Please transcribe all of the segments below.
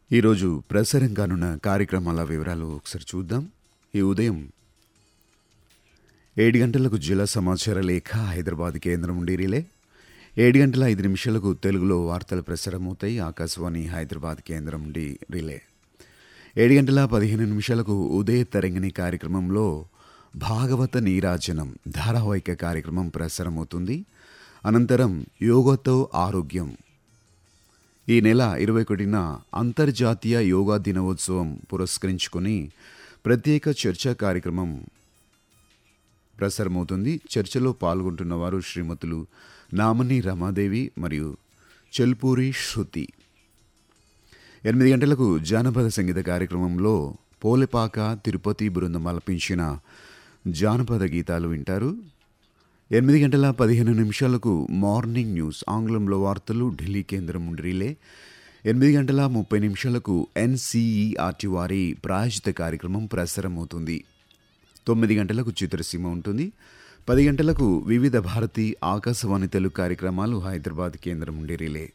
ఈరోజు ప్రసారం కానున్న కార్యక్రమాల వివరాలు ఒకసారి చూద్దాం ఈ ఉదయం ఏడు గంటలకు జిల్లా సమాచార లేఖ హైదరాబాద్ కేంద్రం నుండి రిలే ఏడు గంటల ఐదు నిమిషాలకు తెలుగులో వార్తలు ప్రసారమవుతాయి ఆకాశవాణి హైదరాబాద్ కేంద్రం నుండి రిలే ఏడు గంటల పదిహేను నిమిషాలకు ఉదయ తరంగిణి కార్యక్రమంలో భాగవత నీరాజనం ధారావాహిక కార్యక్రమం ప్రసారమవుతుంది అనంతరం యోగతో ఆరోగ్యం ఈ నెల ఇరవై ఒకటిన అంతర్జాతీయ యోగా దినోత్సవం పురస్కరించుకొని ప్రత్యేక చర్చా కార్యక్రమం ప్రసారమవుతుంది చర్చలో పాల్గొంటున్న వారు శ్రీమతులు నామని రమాదేవి మరియు చెల్పూరి శృతి ఎనిమిది గంటలకు జానపద సంగీత కార్యక్రమంలో పోలెపాక తిరుపతి బృందం ఆలపించిన జానపద గీతాలు వింటారు ఎనిమిది గంటల పదిహేను నిమిషాలకు మార్నింగ్ న్యూస్ ఆంగ్లంలో వార్తలు ఢిల్లీ కేంద్రం నుండి రిలే ఎనిమిది గంటల ముప్పై నిమిషాలకు ఎన్సీఈఆర్టీ వారి ప్రాయోజిత కార్యక్రమం ప్రసారమవుతుంది తొమ్మిది గంటలకు చిత్రసీమ ఉంటుంది పది గంటలకు వివిధ భారతి ఆకాశవాణి తెలుగు కార్యక్రమాలు హైదరాబాద్ కేంద్రం నుండి రిలే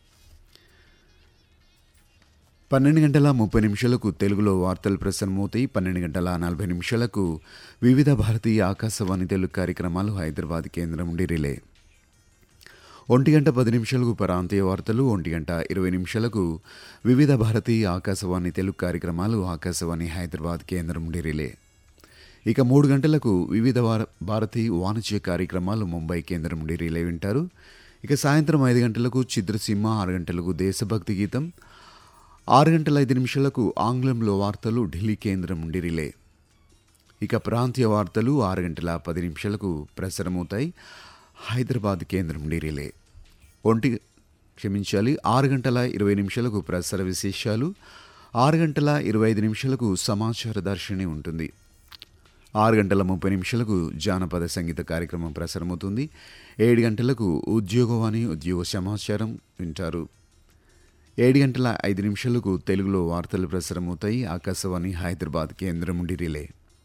పన్నెండు గంటల ముప్పై నిమిషాలకు తెలుగులో వార్తలు ప్రసారమవుతాయి పన్నెండు గంటల నలభై నిమిషాలకు వివిధ భారతీయ ఆకాశవాణి తెలుగు కార్యక్రమాలు హైదరాబాద్ కేంద్రం నుండి రిలే ఒంటి గంట పది నిమిషాలకు ప్రాంతీయ వార్తలు ఒంటి గంట ఇరవై నిమిషాలకు వివిధ భారతీయ ఆకాశవాణి తెలుగు కార్యక్రమాలు ఆకాశవాణి హైదరాబాద్ కేంద్రం నుండి రిలే ఇక మూడు గంటలకు వివిధ వార- భారతీ వాణిజ్య కార్యక్రమాలు ముంబై కేంద్రం నుండి రిలే వింటారు ఇక సాయంత్రం ఐదు గంటలకు చిత్రసీమ ఆరు గంటలకు దేశభక్తి గీతం ఆరు గంటల ఐదు నిమిషాలకు ఆంగ్లంలో వార్తలు ఢిల్లీ కేంద్రం నుండి రిలే ఇక ప్రాంతీయ వార్తలు ఆరు గంటల పది నిమిషాలకు ప్రసారమవుతాయి హైదరాబాద్ కేంద్రం నుండి రిలే ఒంటి క్షమించాలి ఆరు గంటల ఇరవై నిమిషాలకు ప్రసార విశేషాలు ఆరు గంటల ఇరవై ఐదు నిమిషాలకు సమాచార దర్శిని ఉంటుంది ఆరు గంటల ముప్పై నిమిషాలకు జానపద సంగీత కార్యక్రమం ప్రసారమవుతుంది ఏడు గంటలకు ఉద్యోగవాణి ఉద్యోగ సమాచారం వింటారు ఏడు గంటల ఐదు నిమిషాలకు తెలుగులో వార్తలు ప్రసారమవుతాయి ఆకాశవాణి హైదరాబాద్ కేంద్రం నుండి రిలే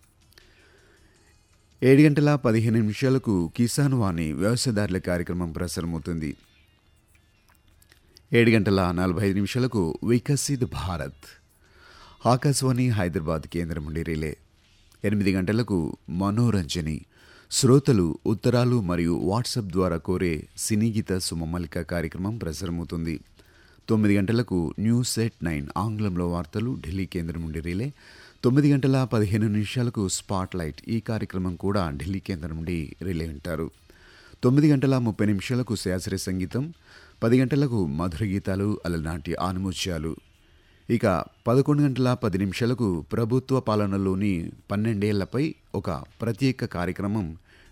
ఏడు గంటల పదిహేను నిమిషాలకు కిసాన్ వాణి వ్యవసాయదారుల కార్యక్రమం ప్రసారమవుతుంది ఏడు గంటల నలభై ఐదు నిమిషాలకు వికసిత్ భారత్ ఆకాశవాణి హైదరాబాద్ కేంద్రం నుండి రిలే ఎనిమిది గంటలకు మనోరంజని శ్రోతలు ఉత్తరాలు మరియు వాట్సాప్ ద్వారా కోరే సినీ గీత సుమమలిక కార్యక్రమం ప్రసారమవుతుంది తొమ్మిది గంటలకు న్యూస్ సెట్ నైన్ ఆంగ్లంలో వార్తలు ఢిల్లీ కేంద్రం నుండి రిలే తొమ్మిది గంటల పదిహేను నిమిషాలకు స్పాట్ లైట్ ఈ కార్యక్రమం కూడా ఢిల్లీ కేంద్రం నుండి రిలే ఉంటారు తొమ్మిది గంటల ముప్పై నిమిషాలకు శాస్త్రీయ సంగీతం పది గంటలకు మధుర గీతాలు అలనాటి ఆనుమూత్యాలు ఇక పదకొండు గంటల పది నిమిషాలకు ప్రభుత్వ పాలనలోని పన్నెండేళ్లపై ఒక ప్రత్యేక కార్యక్రమం